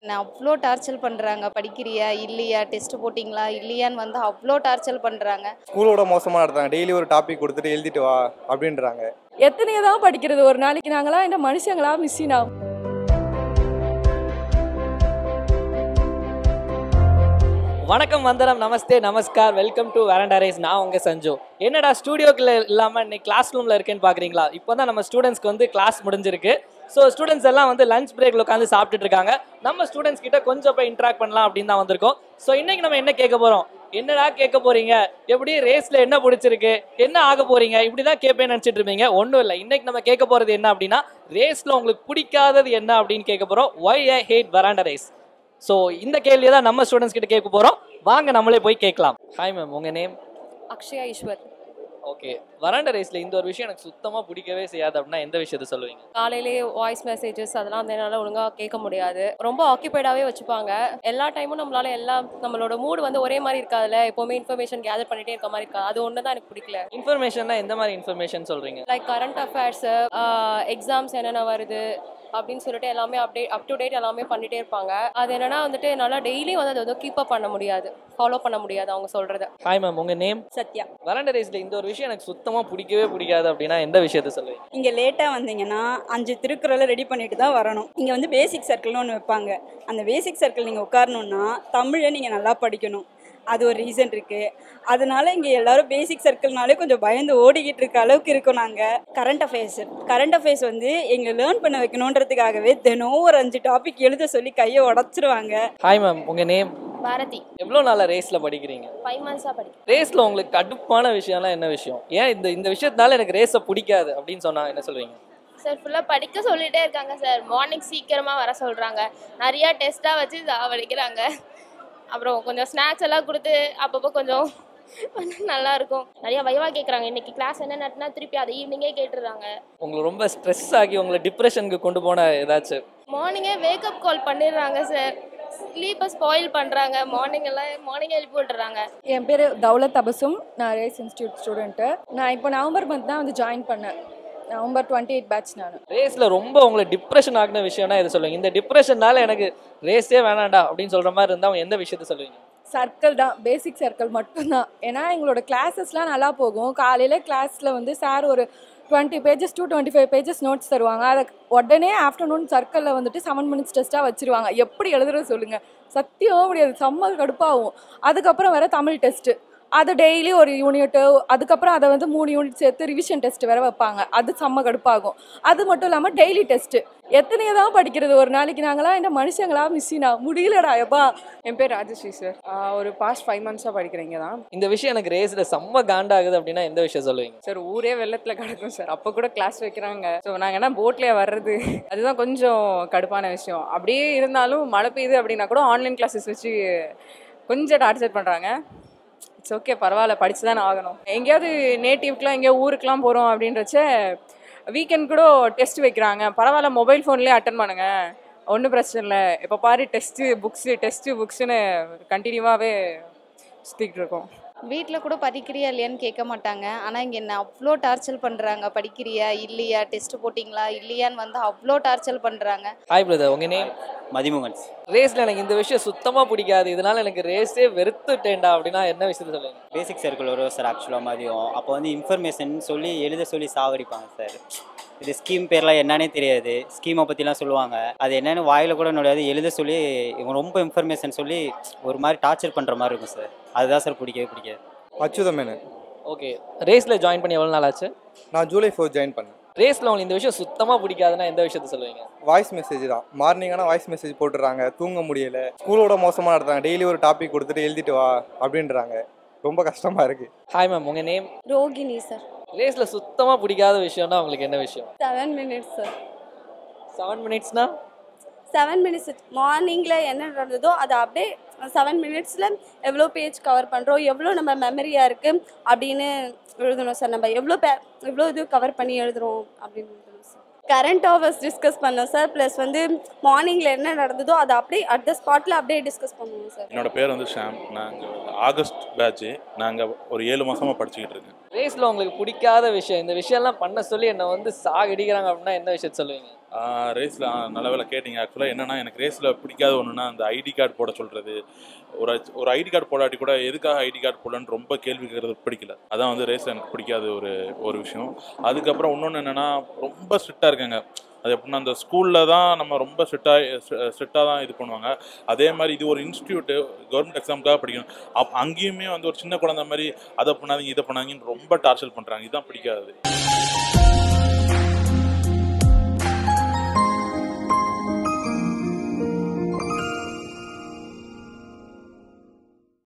நான் அவ்வளோ டார்ச்சர் பண்ணுறாங்க படிக்கிறியா இல்லையா டெஸ்ட் போட்டிங்களா இல்லையான்னு வந்து அவ்வளோ டார்ச்சர் பண்ணுறாங்க ஸ்கூலோட மோசமாக நடத்தாங்க டெய்லி ஒரு டாபிக் கொடுத்துட்டு எழுதிட்டு வா அப்படின்றாங்க எத்தனையோ தான் படிக்கிறது ஒரு நாளைக்கு நாங்களாம் என்ன மனுஷங்களா மிஸ்ஸினா வணக்கம் வந்தனம் நமஸ்தே நமஸ்கார் வெல்கம் டு வேரண்டாரேஸ் நான் உங்க சஞ்சு என்னடா ஸ்டூடியோக்குள்ள இல்லாமல் இன்னைக்கு கிளாஸ் ரூமில் இருக்கேன்னு பார்க்குறீங்களா இப்போ தான் நம்ம ஸ்டூடெண்ட்ஸ்க்கு வந்து கிளாஸ் முடிஞ்சிருக்கு ஸோ ஸ்டூடெண்ட்ஸ் எல்லாம் வந்து லஞ்ச் பிரேக்கில் உட்காந்து சாப்பிட்டுட்டு இருக்காங்க நம்ம ஸ்டூடெண்ட்ஸ் கிட்ட கொஞ்சம் போய் இன்ட்ராக்ட் பண்ணலாம் அப்படின்னு தான் வந்திருக்கோம் ஸோ இன்னைக்கு நம்ம என்ன கேட்க போகிறோம் என்னடா கேட்க போறீங்க எப்படி ரேஸ்ல என்ன பிடிச்சிருக்கு என்ன ஆக போறீங்க இப்படி தான் கேட்பேன்னு நினச்சிட்டு இருப்பீங்க ஒன்றும் இல்லை இன்னைக்கு நம்ம கேட்க போறது என்ன அப்படின்னா ரேஸ்ல உங்களுக்கு பிடிக்காதது என்ன அப்படின்னு கேட்க போறோம் why I hate veranda race so இந்த கேள்வியை தான் நம்ம ஸ்டூடெண்ட்ஸ் கிட்ட கேட்க போறோம் வாங்க நம்மளே போய் கேட்கலாம் ஹாய் மேம் உங்க name Akshaya Eswar okay veranda ரேஸ்ல இந்த ஒரு விஷயம் எனக்கு சுத்தமா பிடிக்கவே செய்யாது அப்படின்னா எந்த விஷயத்த சொல்லுவீங்க காலையிலேயே வாய்ஸ் மெசேஜஸ் அதெல்லாம் வந்து என்னால் ஒழுங்காக கேட்க முடியாது ரொம்ப ஆக்கியபைடாகவே வச்சுப்பாங்க எல்லா டைமும் நம்மளால எல்லாம் நம்மளோட மூடு வந்து ஒரே மாதிரி இருக்காதுல்ல எப்போவுமே இன்ஃபர்மேஷன் கேதர் பண்ணிட்டே இருக்க மாதிரி இருக்காது அது ஒன்று தான் எனக்கு பிடிக்கல இன்ஃபர்மேஷன்னா எந்த மாதிரி இன்ஃபர்மேஷன் சொல்றீங்க லைக் கரண்ட் அஃபேர்ஸு எக்ஸாம்ஸ் என்னென்ன வருது அப்படின்னு சொல்லிட்டு எல்லாமே அப்டேட் அப் டு டேட் எல்லாமே பண்ணிட்டே இருப்பாங்க அது என்னன்னா வந்துட்டு என்னால் டெய்லி வந்து அதை வந்து கீப் அப் பண்ண முடியாது ஃபாலோ பண்ண முடியாது அவங்க சொல்கிறத ஹாய் மேம் உங்க நேம் சத்யா வராண்டா ரேஸ்ல இந்த ஒரு விஷயம் எனக்கு சுத்தமா பிடிக்கவே பிடிக்காது அப்படின்னா எந்த விஷயத்த சொல்லுவீங்க இங்கே லேட்டாக வந்தீங்கன்னா அஞ்சு திருக்குறளை ரெடி பண்ணிட்டு தான் வரணும் இங்கே வந்து பேசிக் சர்க்கிள்னு ஒன்று வைப்பாங்க அந்த பேசிக் சர்க்கிள் நீங்கள் உட்காரணுன்னா தமிழை நீங்கள் நல்லா படிக்கணும் அது ஒரு ரீசன் இருக்குது அதனால இங்கே எல்லாரும் பேசிக் சர்க்கிள்னாலே கொஞ்சம் பயந்து ஓடிக்கிட்டு இருக்க அளவுக்கு இருக்கோம் நாங்கள் கரண்ட் அஃபேர்ஸ் கரண்ட் அஃபேர்ஸ் வந்து எங்களை லேர்ன் பண்ண வைக்கணுன்றதுக்காகவே தினம் ஒரு அஞ்சு டாபிக் எழுத சொல்லி கையை உடச்சிருவாங்க ஹாய் மேம் உங்க நேம் பாரதி எவ்வளோ நாளா ரேஸ்ல படிக்கிறீங்க ஃபைவ் மந்த்ஸாக படிக்கிறேன் ரேஸ்ல உங்களுக்கு கடுப்பான விஷயம்லாம் என்ன விஷயம் ஏன் இந்த இந்த விஷயத்தினால எனக்கு ரேஸை பிடிக்காது அப்படின்னு சொன்னா என்ன சொல்லுவீங்க சார் ஃபுல்லாக படிக்க சொல்லிட்டே இருக்காங்க சார் மார்னிங் சீக்கிரமாக வர சொல்கிறாங்க நிறையா டெஸ்ட்டாக வச்சு சாவடிக்கிறாங்க அப்புறம் கொஞ்சம் ஸ்நாக்ஸ் எல்லாம் கொடுத்து அப்பப்போ கொஞ்சம் நல்லா இருக்கும் நிறைய வைவா கேட்குறாங்க இன்னைக்கு கிளாஸ் என்ன நட்டுனா திருப்பி அதை ஈவினிங்கே கேட்டுடுறாங்க உங்களுக்கு ரொம்ப ஸ்ட்ரெஸ் ஆகி உங்களை டிப்ரெஷனுக்கு கொண்டு போன ஏதாச்சும் மார்னிங்கே வேக்கப் கால் பண்ணிடுறாங்க சார் ஸ்லீப்பை ஸ்பாயில் பண்ணுறாங்க மார்னிங் எல்லாம் மார்னிங் எழுப்பி விட்டுறாங்க என் பேர் தௌலத் தபசும் நான் ரேஸ் இன்ஸ்டியூட் ஸ்டூடெண்ட்டு நான் இப்போ நவம்பர் மந்த் தான் வந்து ஜாயின் பண்ணேன் நவம்பர் டுவெண்ட்டி எயிட் பேட்ச் நான் ரேஸ்ல ரொம்ப உங்களை டிப்ரெஷன் ஆகின விஷயம்னா எது சொல்லுவீங்க இந்த டிப்ரெஷன்னால எனக்கு ரேஸே வேணாண்டா அப்படின்னு சொல்ற மாதிரி இருந்தா அவங்க எந்த விஷயத்த சொல்லுவீங்க சர்க்கிள் தான் பேசிக் சர்க்கிள் மட்டும்தான் ஏன்னா எங்களோட கிளாஸஸ்லாம் நல்லா போகும் காலையில் கிளாஸில் வந்து சார் ஒரு twenty pages two twenty five pages notes தருவாங்க அதை உடனே ஆஃப்டர்நூன் சர்க்கிளில் வந்துட்டு செவன் மினிட்ஸ் டெஸ்ட்டாக வச்சிருவாங்க எப்படி எழுதுறது சொல்லுங்கள் சத்தியமாக முடியாது செம்ம கடுப்பாகும் அதுக்கப்புறம் வர தமிழ் டெஸ்ட்டு அது டெய்லி ஒரு யூனிட்டு அதுக்கப்புறம் அதை வந்து மூணு யூனிட் சேர்த்து ரிவிஷன் டெஸ்ட் வேற வைப்பாங்க அது செம்ம கடுப்பாகும் அது மட்டும் இல்லாமல் டெய்லி டெஸ்ட்டு எத்தனையோ தான் படிக்கிறது ஒரு நாளைக்கு நாங்களாம் என்ன மனுஷங்களா மிஸ்ஸினா முடியலடா எப்பா என் பேர் ராஜஸ்ரீ சார் ஆஹ் ஒரு பாஸ்ட் ஃபைவ் மந்த்ஸாக படிக்கிறீங்க தான் இந்த விஷயம் எனக்கு ரேஸ்ல செம்ம காண்டாகுது அப்படின்னா எந்த விஷயம் சொல்லுவீங்க சார் ஊரே வெள்ளத்தில் கிடக்கும் சார் அப்போ கூட கிளாஸ் வைக்கிறாங்க ஸோ நாங்கள் என்ன போட்லேயே வர்றது அதுதான் கொஞ்சம் கடுப்பான விஷயம் அப்படியே இருந்தாலும் மழை பெய்யுது அப்படின்னா கூட ஆன்லைன் கிளாஸஸ் வச்சு கொஞ்சம் டார்ச்சர் பண்ணுறாங்க இட்ஸ் ஓகே பரவாயில்ல படிச்சு தானே ஆகணும் எங்கேயாவது நேட்டிவ்க்குலாம் எங்கேயோ ஊருக்குலாம் போகிறோம் அப்படின்றச்ச வீக்கெண்ட் கூட டெஸ்ட் வைக்கிறாங்க பரவாயில்ல மொபைல் ஃபோன்லேயே அட்டன் பண்ணுங்க ஒன்றும் பிரச்சனை இல்லை இப்போ பாரு டெஸ்ட்டு புக்ஸு டெஸ்ட்டு புக்ஸுன்னு கண்டினியூவாகவே சுற்றிக்கிட்டு இருக்கோம் வீட்டில் கூட படிக்கிறியா இல்லையான்னு கேட்க மாட்டாங்க ஆனால் இங்கே என்ன அவ்வளோ டார்ச்சர் பண்ணுறாங்க படிக்கிறியா இல்லையா டெஸ்ட் போட்டிங்களா இல்லையான்னு வந்து அவ்வளோ டார்ச்சர் பண்ணுறாங்க ஹாய் பிரதர் உங்க நேம் மதிமுகன் ரேஸ்ல எனக்கு இந்த விஷயம் சுத்தமா பிடிக்காது இதனால எனக்கு ரேஸே வெறுத்துட்டேன்டா அப்படின்னா என்ன விஷயத்த சொல்லுவீங்க பேசிக் சர்க்கிள் வரும் சார் ஆக்சுவலாக மதியம் அப்போ வந்து இன்ஃபர்மேஷன் சொல்லி எழுத சொல்லி சாவடிப்பாங்க சார் இது ஸ்கீம் பேர்லாம் என்னன்னே தெரியாது ஸ்கீமை பற்றிலாம் சொல்லுவாங்க அது என்னன்னு வாயில் கூட நுழையாது எழுத சொல்லி இவங்க ரொம்ப இன்ஃபர்மேஷன் சொல்லி ஒரு மாதிரி டார்ச்சர் பண்ணுற மாதிரி இருக்கும் சார் அதுதான் சார் பிடிக்கவே பிடிக்காது அச்சுதமேனு ஓகே ரேஸ்ல ஜாயின் பண்ணி எவ்வளவு நாள் ஆச்சு நான் ஜூலை ஃபோர் ஜாயின் பண்ணேன் ரேஸ்ல உங்களுக்கு இந்த விஷயம் சுத்தமா பிடிக்காதுன்னா எந்த விஷயத்த சொல்லுவீங்க வாய்ஸ் மெசேஜ் தான் மார்னிங் ஆனால் வாய்ஸ் மெசேஜ் போட்டுடுறாங்க தூங்க முடியல ஸ்கூலோட மோசமாக நடத்தாங்க டெய்லி ஒரு டாபிக் கொடுத்துட்டு எழுதிட்டு வா அப்படின்றாங்க ரொம்ப கஷ்டமாக இருக்குது ஹாய் மேம் உங்க நேம் ரோகிணி சார் ரேஸ்ல சுத்தமா பிடிக்காத விஷயம்னா உங்களுக்கு என்ன விஷயம் செவன் மினிட்ஸ் சார் செவன் மினிட்ஸ்னா செவன் மினிட்ஸ் மார்னிங்கில் என்ன நடந்ததோ அதை அப்படியே செவன் மினிட்ஸில் எவ்வளோ பேஜ் கவர் பண்ணுறோம் எவ்வளோ நம்ம மெமரியாக இருக்குது அப்படின்னு எழுதணும் சார் நம்ம எவ்வளோ பே எவ்வளோ இது கவர் பண்ணி எழுதுறோம் அப்படின்னு எழுதணும் சார் கரண்ட் அஃபேர்ஸ் டிஸ்கஸ் பண்ணோம் சார் ப்ளஸ் வந்து மார்னிங்கில் என்ன நடந்ததோ அதை அப்படியே அட் த ஸ்பாட்டில் அப்படியே டிஸ்கஸ் பண்ணுவோம் சார் என்னோட பேர் வந்து ஷாம் நாங்கள் ஆகஸ்ட் பேட்ச் நாங்கள் ஒரு ஏழு மாசமா படிச்சுக்கிட்டு இருக்கேன் ரேஸில் உங்களுக்கு பிடிக்காத விஷயம் இந்த விஷயம்லாம் பண்ண சொல்லி என்னை வந்து சாகடிக்கிறாங்க அப்படின்னா என்ன விஷயத்த சொல்லுவீங்க ரேஸில் நல்ல வேலை கேட்டிங்க ஆக்சுவலாக என்னன்னா எனக்கு ரேஸில் பிடிக்காத ஒன்றுனா அந்த ஐடி கார்டு போட சொல்கிறது ஒரு ஒரு ஐடி கார்டு போடாட்டி கூட எதுக்காக ஐடி கார்டு போடலன்னு ரொம்ப கேள்வி கேட்கறது பிடிக்கல அதான் வந்து ரேஸில் எனக்கு பிடிக்காத ஒரு ஒரு விஷயம் அதுக்கப்புறம் இன்னொன்று என்னென்னா ரொம்ப ஸ்ட்ரிக்டாக இருக்காங்க அது எப்படின்னா அந்த ஸ்கூலில் தான் நம்ம ரொம்ப ஸ்ட்ரிக்டாக ஸ்ட்ரிக்டாக தான் இது பண்ணுவாங்க அதே மாதிரி இது ஒரு இன்ஸ்டியூட்டு கவர்மெண்ட் எக்ஸாமுக்காக படிக்கணும் அப் அங்கேயுமே வந்து ஒரு சின்ன குழந்தை மாதிரி அதை பண்ணாதீங்க இதை பண்ணாதீங்கன்னு ரொம்ப டார்ச்சர் பண்ணுறாங்க இதுதான் பிடிக்காது